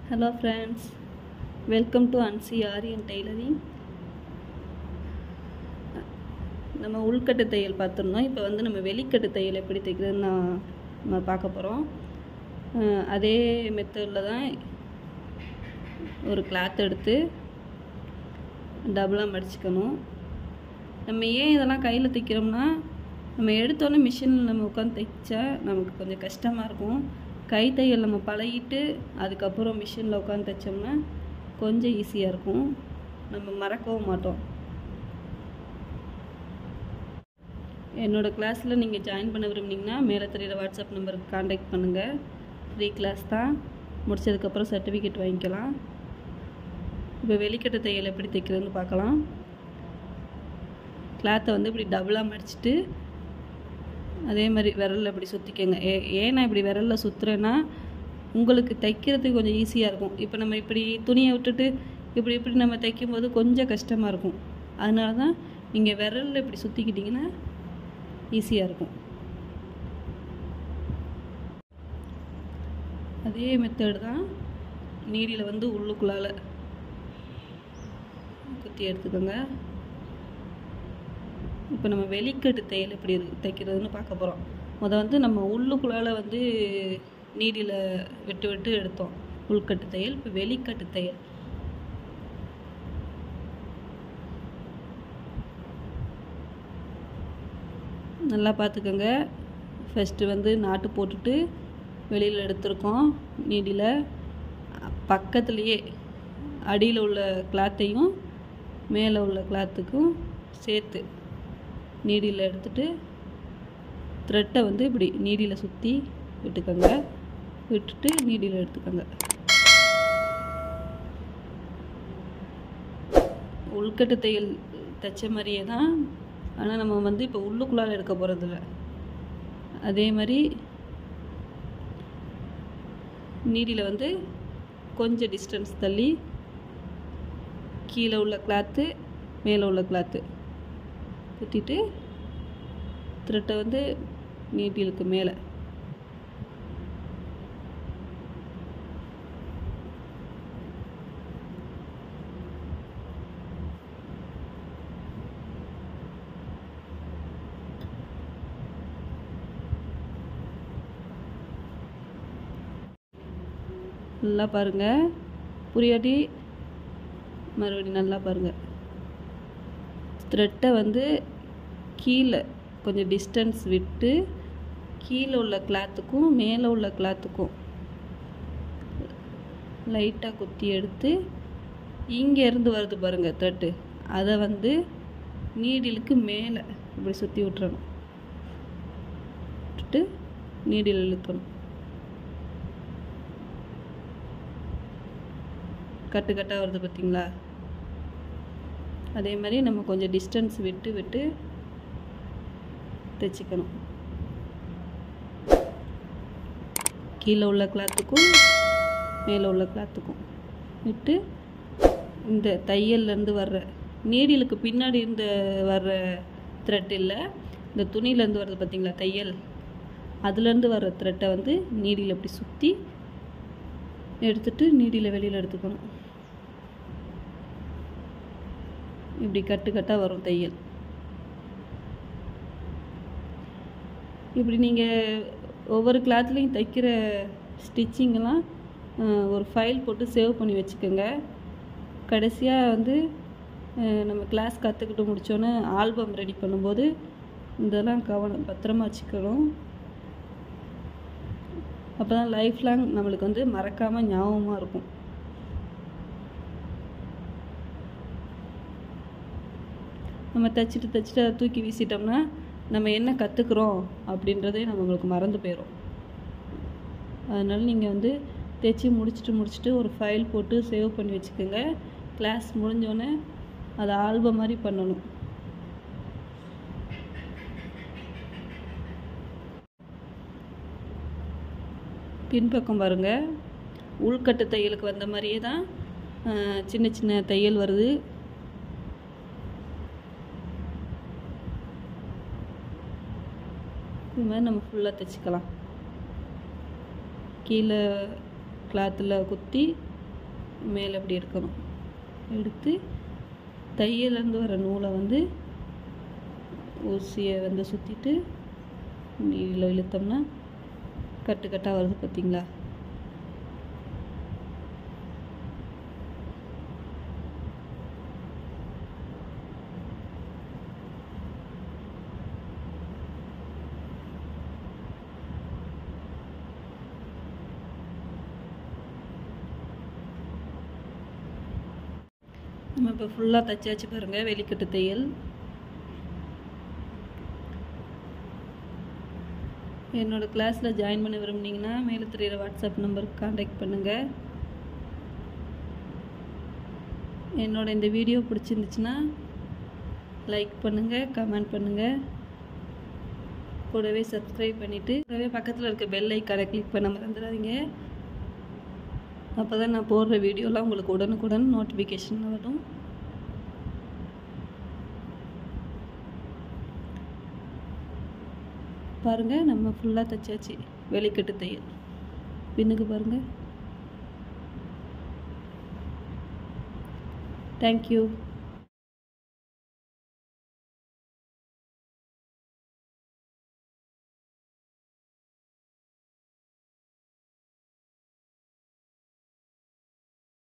hello friends welcome to Ansi Aryan tailoring நம்ம உள்கட்டு தையல் பார்த்துருந்தோம் இப்போ வந்து நம்ம வெளிக்கட்டு தையல் எப்படி தைக்கிறதுன்னு நான் நம்ம பார்க்க போகிறோம் அதே மெத்தடில் தான் ஒரு கிளாத் எடுத்து டபுளாக மடிச்சுக்கணும் நம்ம ஏன் இதெல்லாம் கையில் தைக்கிறோம்னா நம்ம எடுத்தோன்னே மிஷினில் நம்ம உட்காந்து தைச்சா நமக்கு கொஞ்சம் கஷ்டமாக இருக்கும் கை தையல் நம்ம பழகிட்டு அதுக்கப்புறம் மிஷினில் உட்காந்து தைச்சோம்னா கொஞ்சம் ஈஸியாக இருக்கும் நம்ம மறக்கவும் மாட்டோம் என்னோடய கிளாஸில் நீங்கள் ஜாயின் பண்ண விரும்புனீங்கன்னா மேலே தெரியிற வாட்ஸ்அப் நம்பருக்கு காண்டாக்ட் பண்ணுங்கள் ஃப்ரீ கிளாஸ் தான் முடிச்சதுக்கப்புறம் சர்டிஃபிகேட் வாங்கிக்கலாம் இப்போ வெளிக்கட்டு தையல் எப்படி தைக்கிறதுன்னு பார்க்கலாம் கிளாத்தை வந்து இப்படி டபுளாக மடிச்சுட்டு அதே மாதிரி விரலில் இப்படி சுற்றிக்கங்க ஏ ஏன் நான் இப்படி விரலில் சுற்றுறேன்னா உங்களுக்கு தைக்கிறதுக்கு கொஞ்சம் ஈஸியாக இருக்கும் இப்போ நம்ம இப்படி துணியை விட்டுட்டு இப்படி இப்படி நம்ம தைக்கும்போது கொஞ்சம் கஷ்டமாக இருக்கும் அதனால தான் நீங்கள் விரலில் இப்படி சுற்றிக்கிட்டிங்கன்னா ஈஸியாக இருக்கும் அதே மெத்தடு தான் நீடியில் வந்து உள்ளுக்குள்ளால் குத்தி எடுத்துக்கோங்க இப்போ நம்ம வெளிக்கட்டு தையல் எப்படி தைக்கிறதுன்னு பார்க்க போகிறோம் முத வந்து நம்ம உள்ளுக்குள்ளால் வந்து நீடியில் விட்டு விட்டு எடுத்தோம் உள்கட்டு தையல் இப்போ வெளிக்கட்டு தையல் நல்லா பார்த்துக்கோங்க ஃபஸ்ட்டு வந்து நாட்டு போட்டுட்டு வெளியில் எடுத்திருக்கோம் நீடியில் பக்கத்துலேயே அடியில் உள்ள கிளாத்தையும் மேலே உள்ள கிளாத்துக்கும் சேர்த்து நீடியில் எடுத்துட்டு த்ரெட்டை வந்து இப்படி நீடியில் சுற்றி விட்டுக்கோங்க விட்டுட்டு நீடியில் எடுத்துக்கோங்க உள்கட்டு தையல் தைச்ச மாதிரியே தான் ஆனால் நம்ம வந்து இப்போ உள்ளுக்குள்ளால் எடுக்க போகிறதில்ல அதே மாதிரி நீடியில் வந்து கொஞ்சம் டிஸ்டன்ஸ் தள்ளி கீழே உள்ள கிளாத்து மேலே உள்ள கிளாத்து குத்திட்டு த்ரெட்டை வந்து நீட்டிலுக்கு மேலே நல்லா பாருங்கள் புரியாட்டி மறுபடியும் நல்லா பாருங்கள் த்ரெட்டை வந்து கீழே கொஞ்சம் டிஸ்டன்ஸ் விட்டு கீழே உள்ள கிளாத்துக்கும் மேலே உள்ள கிளாத்துக்கும் லைட்டாக குத்தி எடுத்து இங்கேருந்து வருது பாருங்கள் த்ரெட்டு அதை வந்து நீடிலுக்கு மேலே இப்படி சுற்றி விட்டுறணும் விட்டுட்டு நீடில் இழுக்கணும் கட்டு கட்டாக வருது பார்த்தீங்களா அதே மாதிரி நம்ம கொஞ்சம் டிஸ்டன்ஸ் விட்டு விட்டு தைச்சிக்கணும் கீழே உள்ள கிளாத்துக்கும் மேலே உள்ள கிளாத்துக்கும் விட்டு இந்த தையல்லேருந்து வர்ற நீடிலுக்கு பின்னாடி இருந்து வர்ற த்ரெட் இல்லை இந்த துணியிலேருந்து வர்றது பார்த்தீங்களா தையல் அதுலேருந்து வர்ற த்ரெட்டை வந்து நீடியில் இப்படி சுற்றி எடுத்துட்டு நீடியில் வெளியில் எடுத்துக்கணும் இப்படி கட்டு கட்டாக வரும் தையல் இப்படி நீங்கள் ஒவ்வொரு கிளாத்லேயும் தைக்கிற ஸ்டிச்சிங்கெல்லாம் ஒரு ஃபைல் போட்டு சேவ் பண்ணி வச்சுக்கோங்க கடைசியாக வந்து நம்ம கிளாஸ் கற்றுக்கிட்டு முடித்தோன்னே ஆல்பம் ரெடி பண்ணும்போது இதெல்லாம் கவனம் பத்திரமா வச்சுக்கணும் அப்போ தான் லைஃப் லாங் நம்மளுக்கு வந்து மறக்காமல் ஞாபகமாக இருக்கும் நம்ம தைச்சிட்டு தைச்சிட்டு அதை தூக்கி வீசிட்டோம்னா நம்ம என்ன கற்றுக்குறோம் அப்படின்றதே நம்மளுக்கு மறந்து போயிடும் அதனால் நீங்கள் வந்து தைச்சி முடிச்சுட்டு முடிச்சுட்டு ஒரு ஃபைல் போட்டு சேவ் பண்ணி வச்சுக்கோங்க கிளாஸ் முடிஞ்சோடனே அதை ஆல்பம் மாதிரி பண்ணணும் பின்பக்கம் பாருங்கள் உள்கட்டு தையலுக்கு வந்த மாதிரியே தான் சின்ன சின்ன தையல் வருது இது மாதிரி நம்ம ஃபுல்லாக தைச்சிக்கலாம் கீழே கிளாத்தில் குத்தி மேலே இப்படி எடுக்கணும் எடுத்து தையலேருந்து வர நூலை வந்து ஊசியை வந்து சுற்றிட்டு நீடில் இழுத்தோம்னா கட்டு கட்டாக வருது பார்த்தீங்களா நம்ம இப்போ ஃபுல்லாக தைச்சாச்சு பாருங்கள் வெளிக்கட்டு தையல் என்னோடய கிளாஸில் ஜாயின் பண்ண விரும்புனீங்கன்னா மேலே தெரியிற வாட்ஸ்அப் நம்பருக்கு காண்டாக்ட் பண்ணுங்கள் என்னோட இந்த வீடியோ பிடிச்சிருந்துச்சுன்னா லைக் பண்ணுங்கள் கமெண்ட் பண்ணுங்கள் கூடவே சப்ஸ்கிரைப் பண்ணிவிட்டு கூடவே பக்கத்தில் இருக்க பெல் ஐக்கானை கிளிக் பண்ண மறந்துடாதீங்க அப்போ தான் நான் போடுற வீடியோலாம் உங்களுக்கு உடனுக்குடன் நோட்டிஃபிகேஷன் வரும் பாருங்கள் நம்ம ஃபுல்லாக தைச்சாச்சு வெளிக்கட்டு தையல் பின்னுக்கு பாருங்கள் தேங்க்யூ